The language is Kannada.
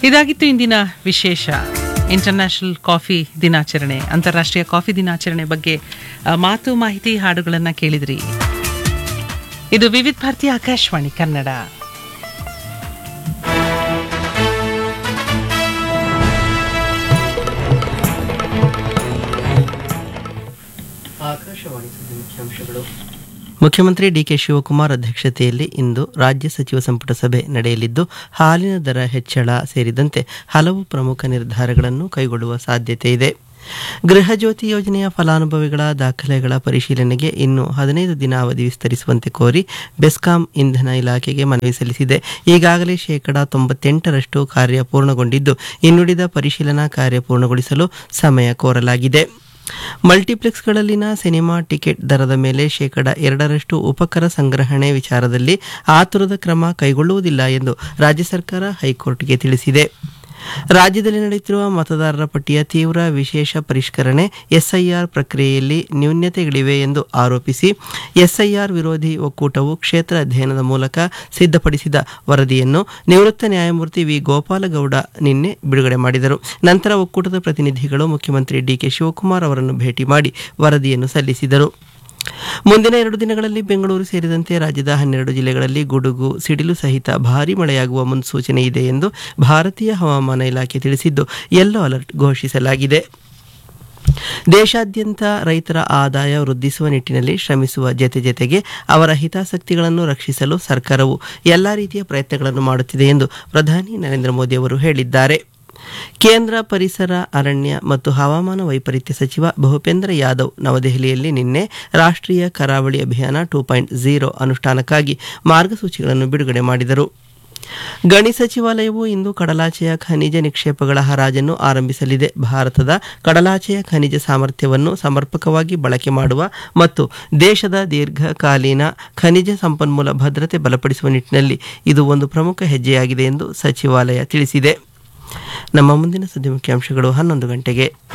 ಇದಾಗಿತ್ತು ಇಂದಿನ ವಿಶೇಷ ಇಂಟರ್ನ್ಯಾಷನಲ್ ಕಾಫಿ ದಿನಾಚರಣೆ ಅಂತಾರಾಷ್ಟ್ರೀಯ ಕಾಫಿ ದಿನಾಚರಣೆ ಬಗ್ಗೆ ಆ, ಮಾತು ಮಾಹಿತಿ ಹಾಡುಗಳನ್ನು ಕೇಳಿದ್ರಿ ಇದು ವಿವಿಧ ಭಾರತಿ ಆಕಾಶವಾಣಿ ಕನ್ನಡ ಆಕಾಶವಾಣಿ ಸುದ್ದಿ ಮುಖ್ಯಾಂಶಗಳು ಮುಖ್ಯಮಂತ್ರಿ ಡಿಕೆ ಶಿವಕುಮಾರ್ ಅಧ್ಯಕ್ಷತೆಯಲ್ಲಿ ಇಂದು ರಾಜ್ಯ ಸಚಿವ ಸಂಪುಟ ಸಭೆ ನಡೆಯಲಿದ್ದು ಹಾಲಿನ ದರ ಹೆಚ್ಚಳ ಸೇರಿದಂತೆ ಹಲವು ಪ್ರಮುಖ ನಿರ್ಧಾರಗಳನ್ನು ಕೈಗೊಳ್ಳುವ ಸಾಧ್ಯತೆ ಇದೆ ಗೃಹ ಜ್ಯೋತಿ ಯೋಜನೆಯ ಫಲಾನುಭವಿಗಳ ದಾಖಲೆಗಳ ಪರಿಶೀಲನೆಗೆ ಇನ್ನು ಹದಿನೈದು ದಿನ ಅವಧಿ ವಿಸ್ತರಿಸುವಂತೆ ಕೋರಿ ಬೆಸ್ಕಾಂ ಇಂಧನ ಇಲಾಖೆಗೆ ಮನವಿ ಸಲ್ಲಿಸಿದೆ ಈಗಾಗಲೇ ಶೇಕಡಾ ತೊಂಬತ್ತೆಂಟರಷ್ಟು ಕಾರ್ಯ ಪೂರ್ಣಗೊಂಡಿದ್ದು ಇನ್ನುಳಿದ ಪರಿಶೀಲನಾ ಕಾರ್ಯ ಪೂರ್ಣಗೊಳಿಸಲು ಸಮಯ ಕೋರಲಾಗಿದೆ ಮಲ್ಟಿಪ್ಲೆಕ್ಸ್ಗಳಲ್ಲಿನ ಸಿನಿಮಾ ಟಿಕೆಟ್ ದರದ ಮೇಲೆ ಶೇಕಡ ಎರಡರಷ್ಟು ಉಪಕರ ಸಂಗ್ರಹಣೆ ವಿಚಾರದಲ್ಲಿ ಆತುರದ ಕ್ರಮ ಕೈಗೊಳ್ಳುವುದಿಲ್ಲ ಎಂದು ರಾಜ್ಯ ಸರ್ಕಾರ ಹೈಕೋರ್ಟ್ಗೆ ತಿಳಿಸಿದೆ ರಾಜ್ಯದಲ್ಲಿ ನಡೆಯುತ್ತಿರುವ ಮತದಾರರ ಪಟ್ಟಿಯ ತೀವ್ರ ವಿಶೇಷ ಪರಿಷ್ಕರಣೆ ಎಸ್ಐಆರ್ ಪ್ರಕ್ರಿಯೆಯಲ್ಲಿ ನ್ಯೂನ್ಯತೆಗಳಿವೆ ಎಂದು ಆರೋಪಿಸಿ ಎಸ್ಐಆರ್ ವಿರೋಧಿ ಒಕ್ಕೂಟವು ಕ್ಷೇತ್ರ ಅಧ್ಯಯನದ ಮೂಲಕ ಸಿದ್ಧಪಡಿಸಿದ ವರದಿಯನ್ನು ನಿವೃತ್ತ ನ್ಯಾಯಮೂರ್ತಿ ವಿ ಗೋಪಾಲಗೌಡ ನಿನ್ನೆ ಬಿಡುಗಡೆ ಮಾಡಿದರು ನಂತರ ಒಕ್ಕೂಟದ ಪ್ರತಿನಿಧಿಗಳು ಮುಖ್ಯಮಂತ್ರಿ ಡಿಕೆ ಶಿವಕುಮಾರ್ ಅವರನ್ನು ಭೇಟಿ ಮಾಡಿ ವರದಿಯನ್ನು ಸಲ್ಲಿಸಿದರು ಮುಂದಿನ ಎರಡು ದಿನಗಳಲ್ಲಿ ಬೆಂಗಳೂರು ಸೇರಿದಂತೆ ರಾಜ್ಯದ ಹನ್ನೆರಡು ಜಿಲ್ಲೆಗಳಲ್ಲಿ ಗುಡುಗು ಸಿಡಿಲು ಸಹಿತ ಭಾರೀ ಮಳೆಯಾಗುವ ಮುನ್ಸೂಚನೆ ಇದೆ ಎಂದು ಭಾರತೀಯ ಹವಾಮಾನ ಇಲಾಖೆ ತಿಳಿಸಿದ್ದು ಯೆಲ್ಲೋ ಅಲರ್ಟ್ ಘೋಷಿಸಲಾಗಿದೆ ದೇಶಾದ್ಯಂತ ರೈತರ ಆದಾಯ ವೃದ್ಧಿಸುವ ನಿಟ್ಟಿನಲ್ಲಿ ಶ್ರಮಿಸುವ ಜತೆ ಜತೆಗೆ ಅವರ ಹಿತಾಸಕ್ತಿಗಳನ್ನು ರಕ್ಷಿಸಲು ಸರ್ಕಾರವು ಎಲ್ಲಾ ರೀತಿಯ ಪ್ರಯತ್ನಗಳನ್ನು ಮಾಡುತ್ತಿದೆ ಎಂದು ಪ್ರಧಾನಿ ನರೇಂದ್ರ ಮೋದಿ ಅವರು ಹೇಳಿದ್ದಾರೆ ಕೇಂದ್ರ ಪರಿಸರ ಅರಣ್ಯ ಮತ್ತು ಹವಾಮಾನ ವೈಪರೀತ್ಯ ಸಚಿವ ಭೂಪೇಂದ್ರ ಯಾದವ್ ನವದೆಹಲಿಯಲ್ಲಿ ನಿನ್ನೆ ರಾಷ್ಟ್ರೀಯ ಕರಾವಳಿ ಅಭಿಯಾನ ಟೂ ಪಾಯಿಂಟ್ ಝೀರೋ ಅನುಷ್ಠಾನಕ್ಕಾಗಿ ಮಾರ್ಗಸೂಚಿಗಳನ್ನು ಬಿಡುಗಡೆ ಮಾಡಿದರು ಗಣಿ ಸಚಿವಾಲಯವು ಇಂದು ಕಡಲಾಚೆಯ ಖನಿಜ ನಿಕ್ಷೇಪಗಳ ಹರಾಜನ್ನು ಆರಂಭಿಸಲಿದೆ ಭಾರತದ ಕಡಲಾಚೆಯ ಖನಿಜ ಸಾಮರ್ಥ್ಯವನ್ನು ಸಮರ್ಪಕವಾಗಿ ಬಳಕೆ ಮಾಡುವ ಮತ್ತು ದೇಶದ ದೀರ್ಘಕಾಲೀನ ಖನಿಜ ಸಂಪನ್ಮೂಲ ಭದ್ರತೆ ಬಲಪಡಿಸುವ ನಿಟ್ಟಿನಲ್ಲಿ ಇದು ಒಂದು ಪ್ರಮುಖ ಹೆಜ್ಜೆಯಾಗಿದೆ ಎಂದು ಸಚಿವಾಲಯ ತಿಳಿಸಿದೆ ನಮ್ಮ ಮುಂದಿನ ಸುದ್ದಿ ಮುಖ್ಯಾಂಶಗಳು ಹನ್ನೊಂದು ಗಂಟೆಗೆ